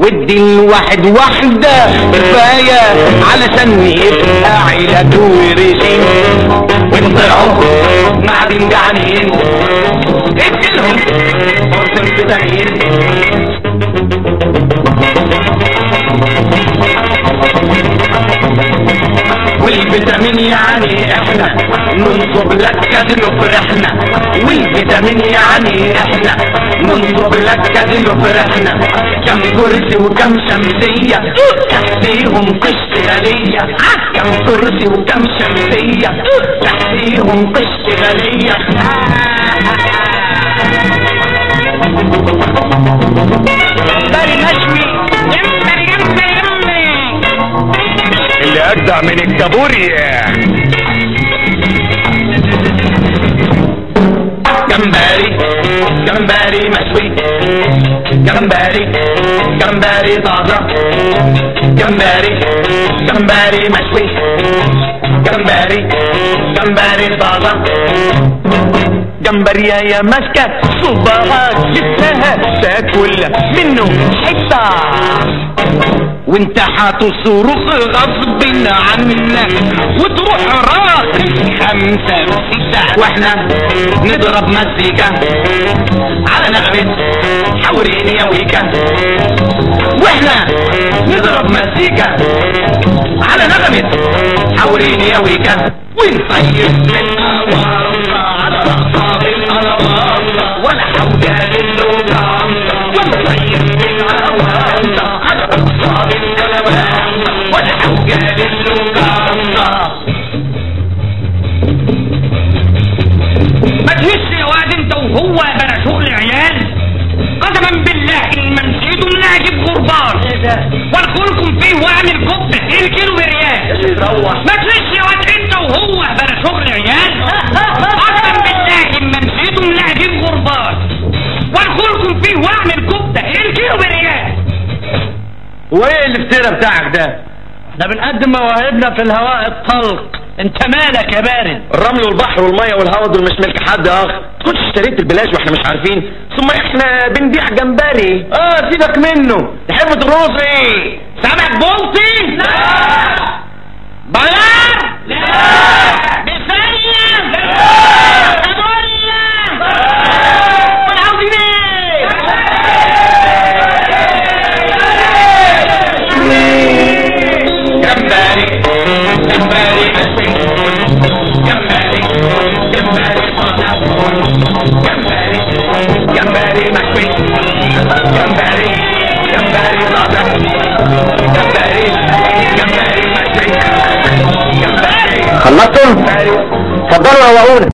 ودي الواحد واحدة كفاية علشان يبقى علاج ورجيم وانطلعوا معدن جعانين اديلهم فرصة فيتامين والفيتامين يعني احنا ننصب لك كذل فرحنا والفيتامين يعني احنا ننصب لك كذل فرحنا كم كرسي وكم شمسية تحتيهم قشط غلية كم كرسي وكم شمسية تحتيهم قشط غلية جمبري مشوي جمبري جمبري جمبري اللي اجدع من الكابوري جمبري جمبري مشوي جمبري جمبري طازة جمبري جمبري مشوي جمبري جمبري طازة جمبرية يا ماسكة صباعك جبتها تاكل منه حتة وانت هتصرخ غصب عنك وتروح راقص خمسة ستة واحنا نضرب مزيكا على نغمة حوريني يا ويكا واحنا نضرب مزيكا على نغمة حوريني يا ويكا ونطير من أوامر على رقصة بالألوان ولا حول للوجع ونطير من أوامر على رقصة بالألوان ولا حول للوجع ما تهش يا واد انت وهو بلا شغل عيال قسما بالله ان ما نسيتم لا اجيب غربان وادخلكم فيه واعمل كفته ايه الكيلو بريال ما تهش يا واد انت وهو بلا شغل عيال قسما بالله ان ما نسيتم لا اجيب غربان وادخلكم فيه واعمل كفته ايه الكيلو بريال وايه الافتراء بتاعك ده ده بنقدم مواهبنا في الهواء الطلق انت مالك يا بارد الرمل والبحر والميه والهواء دول مش ملك حد يا اخ كنتش اشتريت البلاش واحنا مش عارفين ثم احنا بنبيع جمبري اه سيبك منه تحب ترقص ايه سمك بلطي لا بيار لا بسرية لا كابوريا ولا عاوزين ايه جمبري جمبري مشوي جمبري جمبري طازة جمبري جمبري مشوي جمبري جمبري طازة جمبري جمبري مشوي جمبري خلصتم؟ جمبري اتفضلوا روقونا